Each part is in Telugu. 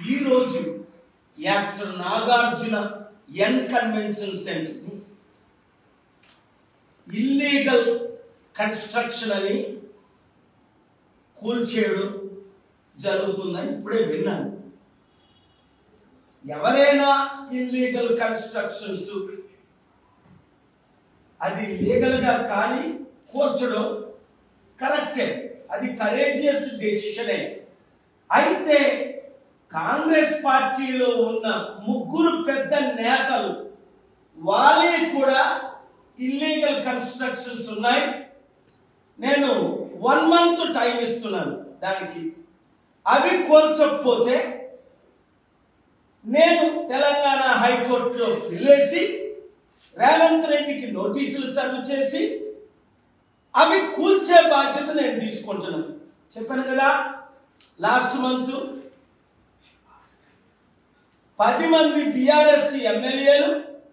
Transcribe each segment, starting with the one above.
ఈరోజు actor Nagarjuna N convention centre illegal construction అని కూల్చేయడం జరుగుతుందని ఇప్పుడే విన్నాను ఎవరైనా ఇల్లీగల్ కన్స్ట్రక్షన్స్ అది లీగల్ గా కానీ కూర్చడం కరెక్టే అది కరేజియస్ డెసిషనే అయితే కాంగ్రెస్ పార్టీలో ఉన్న ముగ్గురు పెద్ద నేతలు వాళ్ళే కూడా ఇల్లీగల్ కన్స్ట్రక్షన్స్ ఉన్నాయి నేను వన్ మంత్ టైం ఇస్తున్నాను దానికి అవి కోర్చకపోతే నేను తెలంగాణ హైకోర్టులో పిల్లేసి రేవంత్ రెడ్డికి నోటీసులు సర్వ్ చేసి అవి కూల్చే బాధ్యత నేను తీసుకుంటున్నాను చెప్పాను కదా లాస్ట్ మంత్ పది మంది బీఆర్ఎస్ ఎమ్మెల్యేలు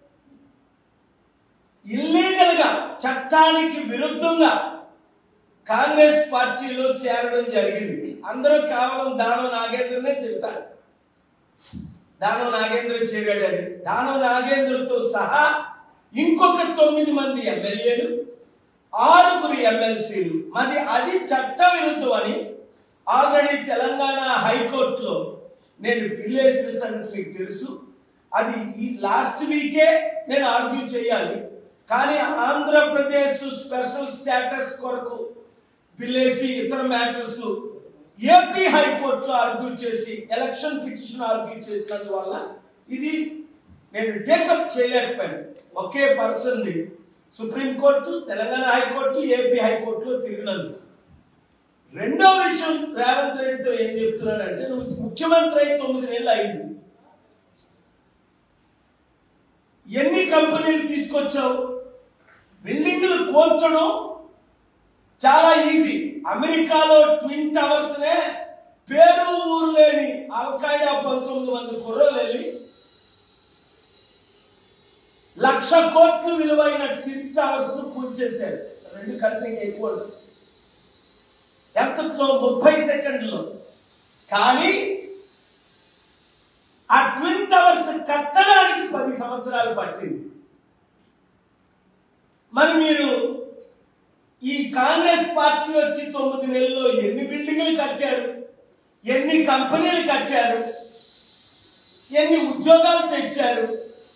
ఇల్లీగల్ గా చట్టానికి విరుద్ధంగా కాంగ్రెస్ పార్టీలో చేరడం జరిగింది అందరూ కేవలం దానం నాగేంద్రనే తిడతారు దానం నాగేంద్ర చేరాడని దానం నాగేంద్రతో సహా ఇంకొక తొమ్మిది మంది ఎమ్మెల్యేలు ఆరుగురు ఎమ్మెల్సీలు మరి అది చట్ట విరుద్ధం అని ఆల్రెడీ తెలంగాణ హైకోర్టులో నేను పిల్లేసిన సంగతి మీకు తెలుసు అది ఈ లాస్ట్ వీకే నేను ఆర్గ్యూ చేయాలి కానీ ఆంధ్రప్రదేశ్ స్పెషల్ స్టేటస్ కొరకు బిల్లేసి ఇతర మ్యాటర్స్ ఏపీ హైకోర్టులో ఆర్గ్యూ చేసి ఎలక్షన్ పిటిషన్ ఆర్గ్యూ చేసినందువల్ల ఇది నేను టేకప్ చేయలేకపోయాను ఒకే పర్సన్ ని సుప్రీంకోర్టు తెలంగాణ హైకోర్టు ఏపీ హైకోర్టులో తిరిగినందుకు రెండో విషయం రేవంత్ రెడ్డితో ఏం చెప్తున్నాడంటే నువ్వు ముఖ్యమంత్రి అయి తొమ్మిది నెలలు అయింది ఎన్ని కంపెనీలు తీసుకొచ్చావు బిల్డింగ్లు కోల్చడం చాలా ఈజీ అమెరికాలో ట్విన్ టవర్స్ నే పేరు ఊరు లేని అల్కాయిదా పంతొమ్మిది మంది కుర్రలు వెళ్ళి లక్ష కోట్లు విలువైన ట్విన్ టవర్స్ ను కూల్చేశారు రెండు కంపెనీకి ఎక్కువ ఎంతలో ముప్పై సెకండ్లో కానీ ఆ ట్విన్ టవర్స్ కట్టడానికి పది సంవత్సరాలు పట్టింది మరి మీరు ఈ కాంగ్రెస్ పార్టీ వచ్చి తొమ్మిది నెలల్లో ఎన్ని బిల్డింగ్లు కట్టారు ఎన్ని కంపెనీలు కట్టారు ఎన్ని ఉద్యోగాలు తెచ్చారు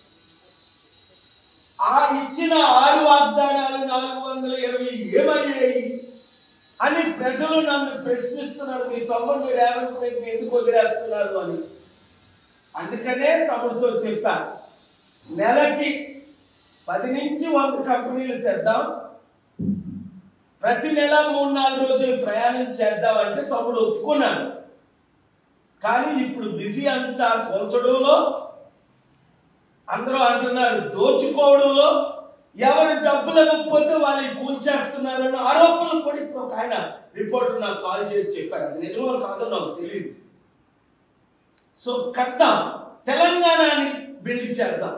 ఆ ఇచ్చిన ఆరు వాగ్దానాలు నాలుగు వందల ఇరవై ఏమయ్యాయి అని ప్రజలు నన్ను ప్రశ్నిస్తున్నారు మీ తమ్ముడు రేవంత్ రెడ్డి ఎందుకు వదిలేస్తున్నారు అని అందుకనే తమ్ముడితో చెప్పా నెలకి పది నుంచి వంద కంపెనీలు తెద్దాం ప్రతి నెల మూడు నాలుగు రోజులు ప్రయాణం చేద్దామంటే తమ్ముడు ఒప్పుకున్నాను కానీ ఇప్పుడు బిజీ అంతా కూల్చడంలో అందరూ అంటున్నారు దోచుకోవడంలో ఎవరు డబ్బులు ఇవ్వకపోతే వాళ్ళని కూల్చేస్తున్నారన్న ఆరోపణలు కూడా ఇప్పుడు ఒక ఆయన రిపోర్టర్ నాకు కాల్ చేసి చెప్పారు అది నిజమో కాదో నాకు తెలియదు సో కట్టాం తెలంగాణని బిల్డ్ చేద్దాం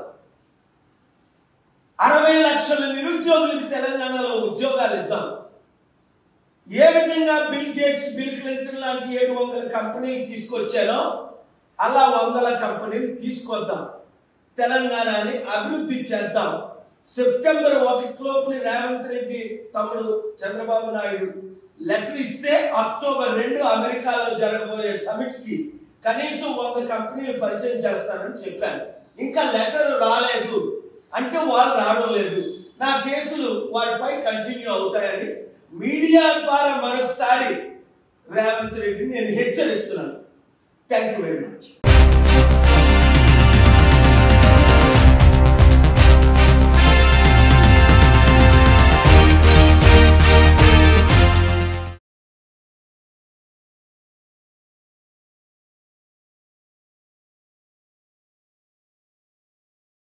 అరవై లక్షల నిరుద్యోగులకు తెలంగాణలో ఉద్యోగాలు ఇద్దాం ఏ విధంగా బిల్ గేట్స్ బిల్ క్లింటన్ లాంటి ఏడు వందల కంపెనీలు తీసుకొచ్చానో అలా వందల కంపెనీలు తీసుకొద్దాం తెలంగాణని అభివృద్ధి చేద్దాం సెప్టెంబర్ ఒకటిలోపు రేవంత్ రెడ్డి తమ్ముడు చంద్రబాబు నాయుడు లెటర్ ఇస్తే అక్టోబర్ రెండు అమెరికాలో జరగబోయే సమిట్ కి కనీసం వంద కంపెనీలు పరిచయం చేస్తానని చెప్పాను ఇంకా లెటర్ రాలేదు అంటే వాళ్ళు రావడం లేదు నా కేసులు వారిపై కంటిన్యూ అవుతాయని మీడియా ద్వారా మరొకసారి రేవంత్ రెడ్డి నేను హెచ్చరిస్తున్నాను థ్యాంక్ యూ వెరీ మచ్